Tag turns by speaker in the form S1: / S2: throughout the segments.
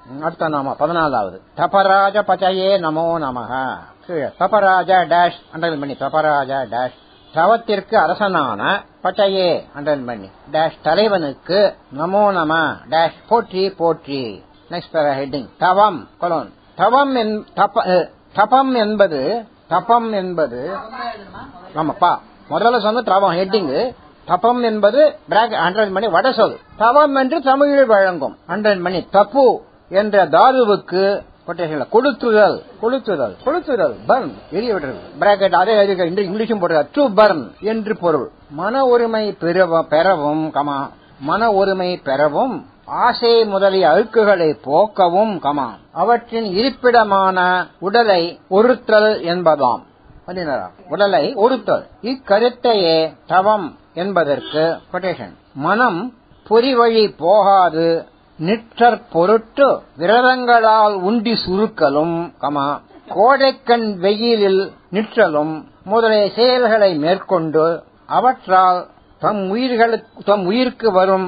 S1: அடுத்த நாம பதினாலாவது தபராஜ பச்சையே நமோ நமக கீழே தபராஜ டேஷ் அண்டர்லைன் பண்ணி தபராஜ டேஷ் தவத்திற்கு அரசனான பச்சையே அண்டர்லைன் பண்ணி டேஷ் தலைவனுக்கு நமோ நம டேஷ் போற்றி போற்றி நெக்ஸ்ட் ஹெட்டிங் தவம் கொலோன் தவம் என்- தப- அஹ், தபம் என்பது தபம் என்பது ஆமாப்பா முதல்ல சொன்ன தவம் ஹெட்டிங் தபம் என்பது ஹண்ட்ரட் மணி வட சொல் தவம் என்று தமிழில் வழங்கும் ஹண்ட்ரட் மணி தப்பு என்ற தாதுவுக்கு கொட்டேஷன்ல கொளுத்துதல் கொளுத்துதல் கொளுத்துதல் பர்ன் எரிய விடுறது பிராக்கெட் அதே எழுதி இன்று இங்கிலீஷும் போடுறது டு பர்ன் என்று பொருள் மன ஒருமை பெறவும் பெறவும் கமா மன ஒருமை பெறவும் ஆசை முதலிய அழுக்குகளை போக்கவும் கமா அவற்றின் இருப்பிடமான உடலை ஒருத்தல் என்பதாம் பண்ணினாரா? உடலை ஒருத்தல் இக்கருத்தையே தவம் என்பதற்கு கொட்டேஷன் மனம் பொறிவழி போகாது நிற்றற் பொருட்டு விரதங்களால் உண்டி சுருக்கலும் கமா கோடைக்கண் வெயிலில் நிற்றலும் முதலிய செயல்களை மேற்கொண்டு அவற்றால் தம் உயிர்களுக்கு தம் உயிருக்கு வரும்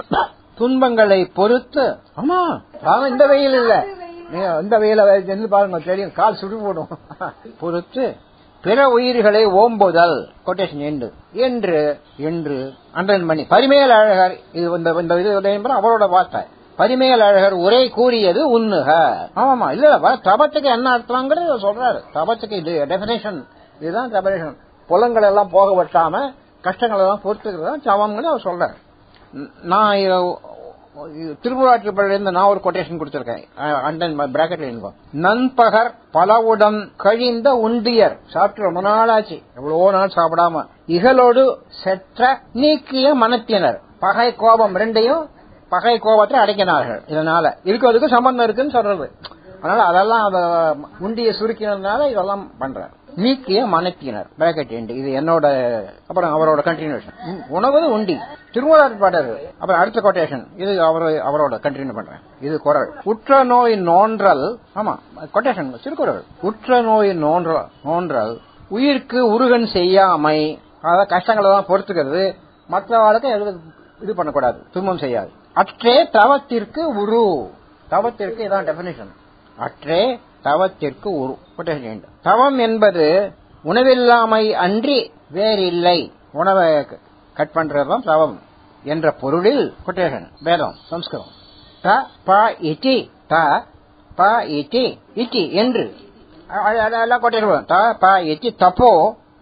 S1: துன்பங்களை பொறுத்து ஆமா அவன் இந்த வெயில் இல்ல நீங்க இந்த வெயில சென்று பாருங்க தெரியும் கால் சுடு போடும் பொறுத்து பிற உயிர்களை ஓம்புதல் கொட்டேஷன் என்று என்று என்று அன்றன் மணி பரிமேல் அழகர் இது இந்த இந்த இது என்பது அவரோட வார்த்தை பரிமேல் அழகர் உரை கூறியது உண்ணுக ஆமாமா இல்ல வ- தபத்துக்கு என்ன அர்த்தங்கிறது சொல்றாரு தபத்துக்கு இது டெபினேஷன் இதுதான் டெபினேஷன் புலங்கள் எல்லாம் போக வட்டாம கஷ்டங்கள் எல்லாம் பொறுத்துக்கிறது தான் தவம்னு அவர் சொல்றாரு ந- நான் திருமுறாற்றுப்பள்ளியில இருந்து நான் ஒரு கொட்டேஷன் கொடுத்திருக்கேன் அண்டன் பிராக்கெட்ல இருக்கும் நண்பகர் பலவுடன் கழிந்த உண்டியர் சாப்பிட்டு ரொம்ப நாள் ஆச்சு எவ்வளவோ நாள் சாப்பிடாம இகலோடு செற்ற நீக்கிய மனத்தினர் பகை கோபம் ரெண்டையும் பகை கோபத்தை அடக்கினார்கள் இதனால இருக்கிறதுக்கு சம்பந்தம் இருக்குன்னு சொல்றது அதனால அதெல்லாம் அத உண்டியை சுருக்கினதுனால இதெல்லாம் பண்றார் நீக்கிய மனத்தினர் பிராக்கெட் எண்டு இது என்னோட அப்புறம் அவரோட கண்டினியூஷன் உணவு உண்டி திருமூலர் பாடர் அப்புறம் அடுத்த கொட்டேஷன் இது அவர் அவரோட கண்டினியூ பண்றேன் இது குரல் உற்ற நோய் நோன்றல் ஆமா கொட்டேஷன் திருக்குறள் உற்ற நோய் நோன்றல் நோன்றல் உயிர்க்கு உருகன் செய்யாமை அதாவது கஷ்டங்களை தான் பொறுத்துக்கிறது மற்றவாளுக்கு எது இது பண்ணக்கூடாது துன்பம் செய்யாது அற்றே தவத்திற்கு உரு தவத்திற்கு இதான் டெபினிஷன் அற்றே தவத்திற்கு உரு கொட்டேஷன் end. தவம் என்பது உணவில்லாமை அன்றி வேறில்லை உணவை கட் பண்றதுதான் தவம் என்ற பொருளில் கொட்டேஷன் வேதம் சம்ஸ்கிருதம் த ப இட்டி த ப இட்டி இட்டி என்று அ- அ- அ- எல்லாம் கொட்டேஷன் த ப இட்டி தப்போ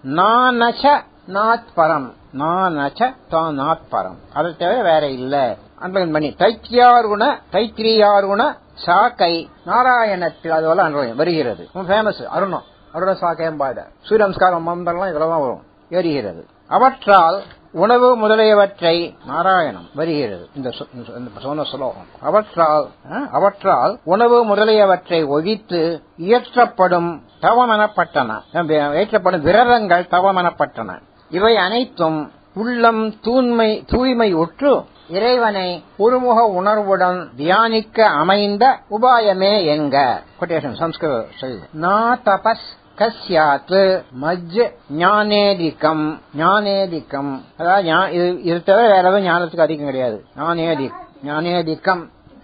S1: நானச நாத் பரம் நானச தா நாத் பரம் அதை தவிர வேற இல்ல அன்பன் பண்ணி தைத்தியாருண தைத்திரியாருண சாக்கை நாராயணத்தில் அதுவெல்லாம் அன்பன் வருகிறது ஃபேமஸ் அருணம் அருண சாக்கையம்பாட சூரிய நமஸ்காரம் மந்திரம்லாம் இதெல்லாம் தான் வரும் ஏறுகிறது அவற்றால் உணவு முதலியவற்றை நாராயணம் வருகிறது இந்த சொ- இந்த சொன்ன சுலோகம் அவற்றால் அஹ், அவற்றால் உணவு முதலியவற்றை ஒழித்து இயற்றப்படும் தவமெனப்பட்டன இயற்றப்படும் விரதங்கள் தவமெனப்பட்டன இவை அனைத்தும் உள்ளம் தூய்மை தூய்மை உற்று இறைவனை ஒருமுக உணர்வுடன் தியானிக்க அமைந்த உபாயமே என்க கொட்டேஷன் சம்ஸ்கிருத செய்தி நா தபஸ் கஸ்யாத் மஜ் ஞானேதிக்கம் ஞானேதிக்கம் அதாவது ஞா- இது இது தவிர வேற எதுவும் ஞானத்துக்கு அதிகம் கிடையாது ஞானேதி ஞானேதிக்கம்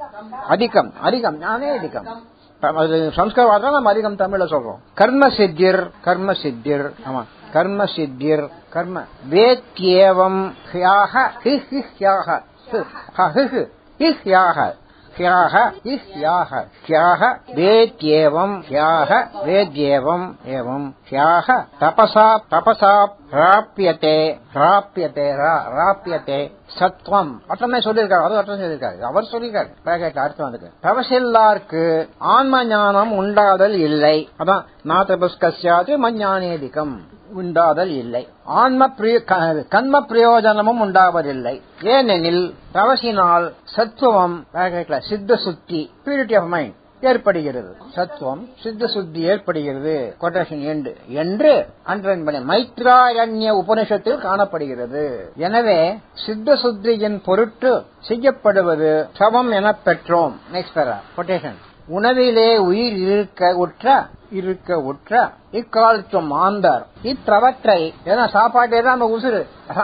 S1: அதிகம் அதிகம் ஞானேதிக்கம் அது சம்ஸ்கிருத வார்த்தை நம்ம அதிகம் தமிழ்ல சொல்றோம் கர்ம சித்திர் கர்ம சித்திர் ஆமா கர்ம சித்திர் கர்ம வேத்யேவம் ஹ்யாக ஹி ஹி ஹ்யாக ஹி ஹ ஹி ஹி ஹி ஹ்யாக ஹ்யாக ஹி ஹ்யாக ஹ்யாக வேத்யேவம் ஹ்யாக வேத்யேவம் ஏவம் ஹ்யாக தபசா தபசா பிராப்பியதே பிராப்பியதே ரா- ராப்பியதே சத்வம் அர்த்தமே சொல்லியிருக்காரு அது அர்த்தம் சொல்லியிருக்காரு அவர் சொல்லியிருக்காரு பேக்கெட் அர்த்தம் அதுக்கு தபசில்லார்க்கு ஆன்ம ஞானம் உண்டாதல் இல்லை அதான் நாதபுஸ்கசியாது மஞானேதிகம் உண்டாதல் இல்லை ஆன்ம பிரிய க- கண்ம பிரயோஜனமும் உண்டாவதில்லை ஏனெனில் தவசினால் சத்துவம் bracketல சித்த சுத்தி பியூரிட்டி ஆஃப் மைண்ட் ஏற்படுகிறது சத்துவம் சித்த சுத்தி ஏற்படுகிறது கொட்டேஷன் எண்டு என்று அன்றன் பண்ணி மைத்ராரண்ய உபனிஷத்தில் காணப்படுகிறது எனவே சித்த சுத்தியின் பொருட்டு செய்யப்படுவது சவம் என பெற்றோம் நெக்ஸ்ட் பேரா கொட்டேஷன் உணவிலே உயிர் இருக்க உற்ற இருக்க உற்ற இக்காலத்து மாந்தர் இத்தவற்றை ஏன்னா சாப்பாட்டே தான் நம்ம உசுறு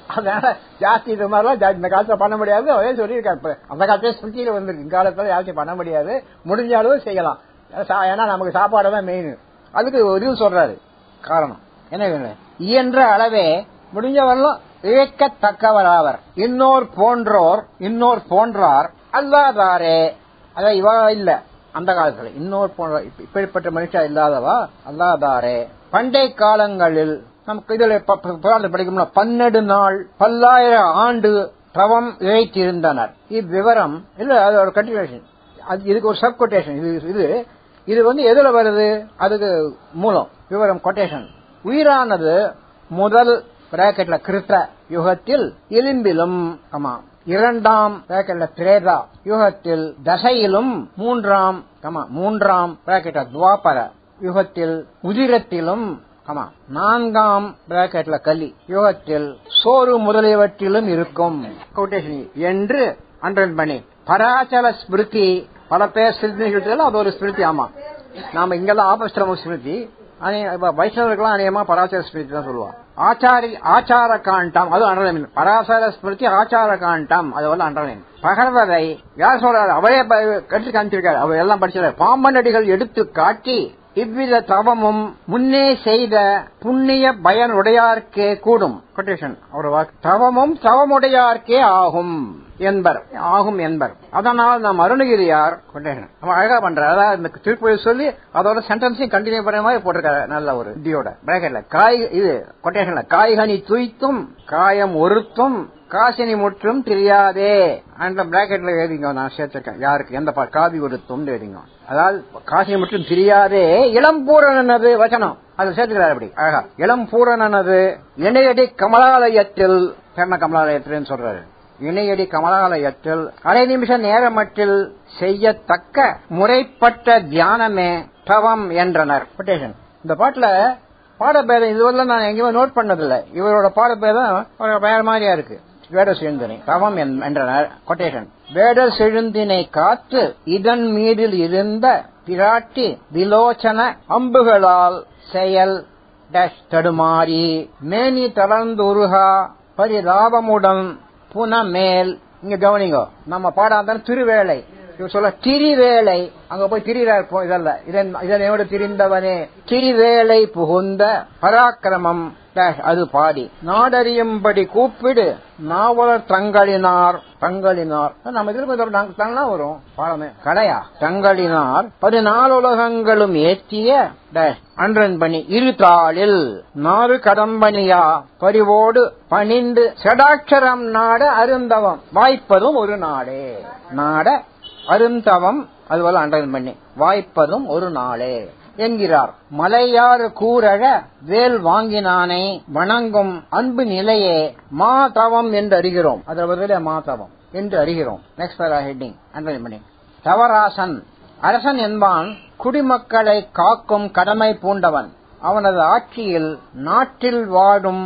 S1: அதனால ஜாஸ்தி இது மாதிரிலாம் ஜா- இந்த காலத்துல பண்ண முடியாது அதே சொல்லியிருக்காரு இப்ப அந்த காலத்துல சுத்தியில வந்திருக்கு இக்காலத்துல யாருக்கும் பண்ண முடியாது முடிஞ்ச அளவு செய்யலாம் சா- ஏன்னா நமக்கு சாப்பாடு தான் மெயின் அதுக்கு ஒரு இது சொல்றாரு காரணம் என்ன வேணும்? இயன்ற அளவே முடிஞ்ச வரலாம் இழைக்கத்தக்கவராவர் இன்னோர் போன்றோர் இன்னோர் போன்றார் அல்லாதாரே அதான் இவ இல்ல அந்த காலத்துல இன்னொரு போன்ற இப்ப- இப்படிப்பட்ட மனுஷா இல்லாதவா அல்லாதாரே பண்டை காலங்களில் நமக்கு இதுல ப- ப- புராணத்தில் படிக்கும்ல பன்னெடு நாள் பல்லாயிரம் ஆண்டு தவம் இழைத்திருந்தனர் இவ்விவரம் இல்ல அது ஒரு கண்டினியூஷன் அது இதுக்கு ஒரு சப் கொட்டேஷன் இது இது இது வந்து எதுல வருது அதுக்கு மூலம் விவரம் கொட்டேஷன் உயிரானது முதல் பிராக்கெட்ல கிருத்த யுகத்தில் எலும்பிலும் ஆமா இரண்டாம் பிராக்கெட்ல திரேதா யுகத்தில் தசையிலும் மூன்றாம் ஆமா மூன்றாம் பிராக்கெட்ல துவாபர யுகத்தில் உதிரத்திலும் ஆமா நான்காம் பிராக்கெட்ல கலி யுகத்தில் சோறு முதலியவற்றிலும் இருக்கும் கொட்டேஷன் என்று அண்டர் பண்ணி பராச்சல ஸ்மிருதி பல பேர் ஸ்மிருதி அது ஒரு ஸ்மிருதி ஆமா நாம இங்கெல்லாம் ஆபஸ்திரம ஸ்மிருதி அனே- இப்ப வைஷ்ணவர்கள்லாம் அநேகமா பராசர ஸ்மிருதி தான் சொல்லுவா ஆச்சாரி ஆச்சார காண்டம் அது அண்டர்லைன் பராசர ஸ்மிருதி ஆச்சார காண்டம் அது வந்து அண்டர்லைன் பகர்வதை யார் சொல்றாரு அவரே ப- கற்று காமிச்சிருக்காரு அவர் எல்லாம் படிச்சிருக்காரு பாம்பனடிகள் எடுத்து காட்டி இவ்வித தவமும் முன்னே செய்த புண்ணிய பயனுடையார்க்கே கூடும் கொட்டேஷன் அவர் வாக்கு தவமும் தவமுடையார்க்கே ஆகும் என்பர் ஆகும் என்பர் அதனால் நாம் அருணகிரியார் கொட்டேஷன் அவன் அழகா பண்றார் அதாவது இந்த திருப்பதி சொல்லி அதோட சென்டென்ஸையும் கண்டினியூ பண்ண மாதிரி போட்டிருக்காரு நல்ல ஒரு இடியோட பிராக்கெட்ல காய் இது கொட்டேஷன்ல காய்கனி துய்த்தும் காயம் ஒருத்தும் காசினி முற்றும் தெரியாதே அந்த பிராக்கெட்ல எழுதிங்க நான் சேர்த்திருக்கேன் யாருக்கு எந்த பா காவி ஒருத்தும் எழுதிங்க அதாவது காசினி முற்றும் தெரியாதே இளம்பூரணனது வச்சனம் அது சேர்த்துக்கிறார் அப்படி அழகா இளம்பூரணனது இணையடி கமலாலயத்தில் சரண கமலாலயத்தில் சொல்றாரு இணையடி கமலாலயத்தில் அரை நிமிஷ நேரமட்டில் செய்யத்தக்க முறைப்பட்ட தியானமே தவம் என்றனர் கொட்டேஷன் இந்த பாட்டுல பாடபேதம் இதுவரை நான் எங்கேயுமே நோட் பண்ணதில்ல இவரோட பாடபேதம் ஒரு வேற மாதிரியா இருக்கு வேட செழுந்தினை தவம் என்- என்றனர் கொட்டேஷன் வேட செழுந்தினை காத்து இதன் மீதில் இருந்த பிராட்டி விலோச்சன அம்புகளால் செயல் டேஷ் தடுமாறி மேனி தளர்ந்துருகா பரிதாபமுடன் புனமேல் இங்க கவனிங்க நம்ம பாடாதான் திருவேளை இவர் சொல்ல திரிவேளை அங்க போய் திரிறார் போ- இதல்ல இதன் இதனோடு திரிந்தவனே திரிவேளை புகுந்த பராக்கிரமம் dash அது பாடி நாடறியும்படி கூப்பிடு நாவலர் தங்களினார் தங்களினார் நம்ம திரும்ப இதோட நாங்க தங்கலாம் வரும் பாடமே கடையா தங்களினார் பதினாலுலகங்களும் ஏற்றிய dash அன்றன் பணி இரு தாளில் நாறு கடம்பனியா பரிவோடு பணிந்து செடாட்சரம் நாட அருந்தவம் வாய்ப்பதும் ஒரு நாடே நாட அருந்தவம் அதுபோல அண்டர்ன் பண்ணி வாய்ப்பதும் ஒரு நாளே என்கிறார் மலையாறு கூரழ வேல் வாங்கினானை வணங்கும் அன்பு நிலையே மா தவம் என்று அறிகிறோம் அதில் பதிலே மா தவம் என்று அறிகிறோம் நெக்ஸ்ட் ஹெட்டிங் அண்டர்ன் பண்ணி தவராசன் அரசன் என்பான் குடிமக்களை காக்கும் கடமை பூண்டவன் அவனது ஆட்சியில் நாட்டில் வாழும்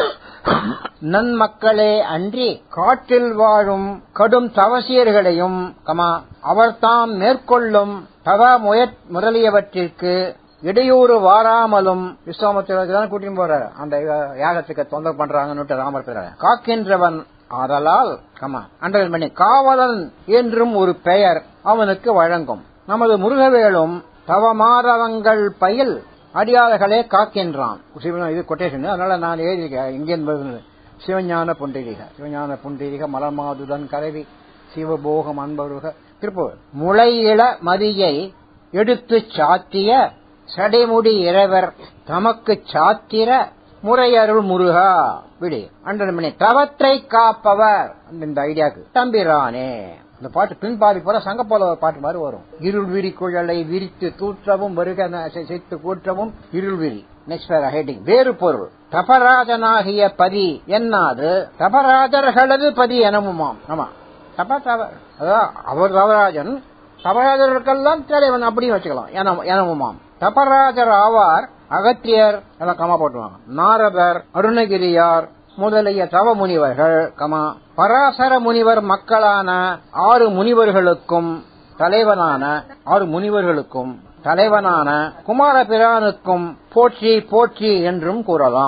S1: நன்மக்களே அன்றி காட்டில் வாழும் கடும் தவசியர்களையும் கமா அவர்தாம் மேற்கொள்ளும் தவ முயற் முதலியவற்றிற்கு இடையூறு வாராமலும் விஸ்வாமத்திரதான் கூட்டின்னு போறாரு அந்த யாகத்துக்கு தொந்தரவு பண்றாங்கன்னு ராமர் பேர காக்கின்றவன் ஆதலால் கமா அண்டர் பண்ணி காவலன் என்றும் ஒரு பெயர் அவனுக்கு வழங்கும் நமது முருகவேலும் தவமாதவங்கள் பயில் அடியாளர்களே காக்கின்றான் சிவன- இது கொட்டேஷன் அதனால நான் எழுதியிருக்கேன் இங்கே சிவஞான புண்டரீக சிவஞான புண்டரீக மலமாதுதன் கரவி சிவபோகம் அன்பருக திருப்பூர் முளையிள மதியை எடுத்து சாத்திய சடைமுடி இறைவர் தமக்கு சாத்திர முறையருள் முருகா விடு அன்றன் மணி தவத்தை காப்பவர் இந்த ஐடியாக்கு தம்பிரானே இந்த பாட்டு பின்பாதி போல சங்க போல ஒரு பாட்டு மாதிரி வரும் இருள் விரி குழலை விரித்து தூற்றவும் வருக செய்து கூற்றவும் இருள் விரி நெக்ஸ்ட் ஹெட்டிங் வேறு பொருள் தபராஜனாகிய பதி என்னாது தபராஜர்களது பதி எனவுமாம் ஆமா தப தவ அதான் அவர் தவராஜன் தபராஜர்களுக்கெல்லாம் தலைவன் அப்படின்னு வச்சுக்கலாம் என- எனவுமாம் தபராஜர் ஆவார் அகத்தியர் எல்லாம் கமா போட்டுவாங்க நாரதர் அருணகிரியார் முதலிய தவ முனிவர்கள் கமா பராசர முனிவர் மக்களான ஆறு முனிவர்களுக்கும் தலைவனான ஆறு முனிவர்களுக்கும் தலைவனான குமார பிரானுக்கும் போற்றி போற்றி என்றும் கூறலாம்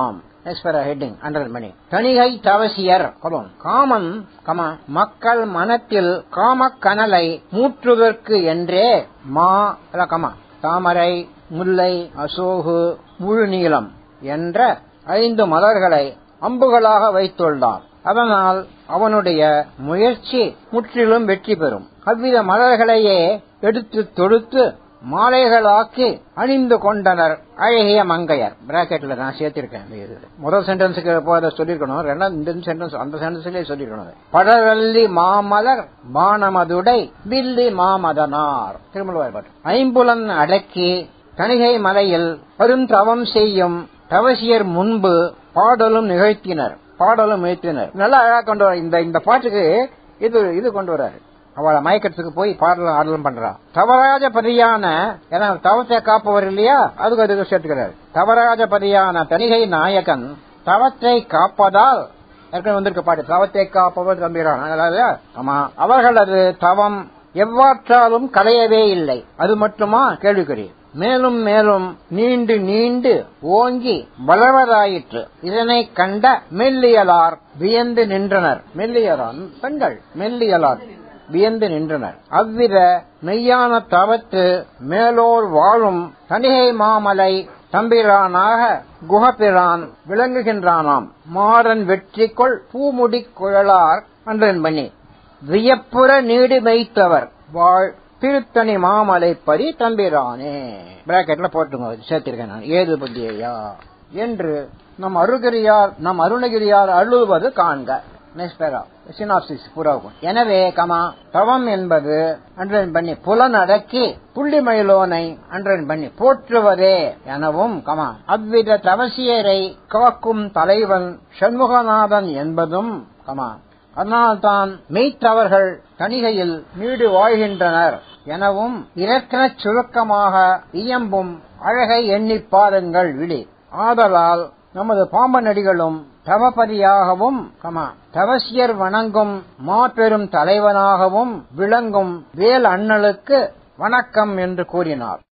S1: ஹெட்டிங் அண்டர் மணி தணிகை தவசியர் கொலோன் காமன் கமா மக்கள் மனத்தில் காமக் கனலை மூற்றுவதற்கு என்றே மா அல்ல கமா தாமரை முல்லை அசோகு முழுநீளம் என்ற ஐந்து மலர்களை அம்புகளாக வைத்துள்ளான் அதனால் அவனுடைய முயற்சி முற்றிலும் வெற்றி பெறும் அவ்வித மலர்களையே எடுத்து தொடுத்து மாலைகளாக்கி அணிந்து கொண்டனர் அழகிய மங்கையர் பிராக்கெட்ல நான் சேர்த்திருக்கேன் இந்த இது. முதல் சென்டென்ஸுக்கு போத சொல்லிருக்கணும் ரெண்டாவது இந்த சென்டென்ஸ் அந்த சென்டென்ஸ்லயே சொல்லிருக்கணும் படரல்லி மாமலர் பானமதுடை வில்லி மாமதனார் திருமலவாய் பாட்டு ஐம்புலன் அடக்கி தணிகை மலையில் பெருந்தவம் செய்யும் தவசியர் முன்பு பாடலும் நிகழ்த்தினர் பாடலும் நிகழ்த்தினர் நல்லா அழகா கொண்டு வர இந்த இந்த பாட்டுக்கு இது இது கொண்டு வராரு அவளை மயக்கத்துக்கு போய் பாடலும் ஆடலும் பண்றா தவராஜ பதியான ஏன்னா தவத்தை காப்பவர் இல்லையா அதுக்கு அதுக்கு சேர்த்துக்கிறார் தவராஜ பதியான தணிகை நாயகன் தவத்தை காப்பதால் ஏற்கனவே வந்திருக்க பாட்டு தவத்தை காப்பவர் தம்பிரான் அதனால, ஆமா அவர்களது தவம் எவ்வாற்றாலும் களையவே இல்லை அது மட்டுமா கேள்விக்குறி மேலும் மேலும் நீண்டு நீண்டு ஓங்கி வளர்வதாயிற்று இதனை கண்ட மெல்லியலார் வியந்து நின்றனர் மெல்லியலார் பெண்கள் மெல்லியலார் வியந்து நின்றனர் அவ்வித மெய்யான தவத்து மேலோர் வாழும் தணிகை மாமலை தம்பிரானாக குகப்பிரான் விளங்குகின்றானாம் மாறன் வெற்றிக்குள் பூமுடி குழலார் அன்றன் பண்ணி வியப்புற நீடு மெய்த்தவர் வாழ் திருத்தணி மாமலை பரி தம்பிரானே பிராக்கெட்ல போட்டுங்க சேர்த்திருக்கேன் நான் ஏது பத்தியா என்று நம் அருகிரியார் நம் அருணகிரியார் அழுவது காண்க நெக்ஸ்ட் பேரா சினாப்சிஸ் பூராகும் எனவே கமா தவம் என்பது அன்றன் பண்ணி புலனடக்கி புள்ளி மயிலோனை அன்றன் பண்ணி போற்றுவதே எனவும் கமா அவ்வித தவசியரை காக்கும் தலைவன் சண்முகநாதன் என்பதும் கமா அதனால்தான் மெய்த்தவர்கள் தணிகையில் நீடு வாழ்கின்றனர் எனவும் இலக்கணச் சுருக்கமாக இயம்பும் அழகை எண்ணிப் பாருங்கள் விழி ஆதலால் நமது பாம்பனடிகளும் தவபதியாகவும் கமா தவசியர் வணங்கும் மாபெரும் தலைவனாகவும் விளங்கும் வேல் அண்ணலுக்கு வணக்கம் என்று கூறினார்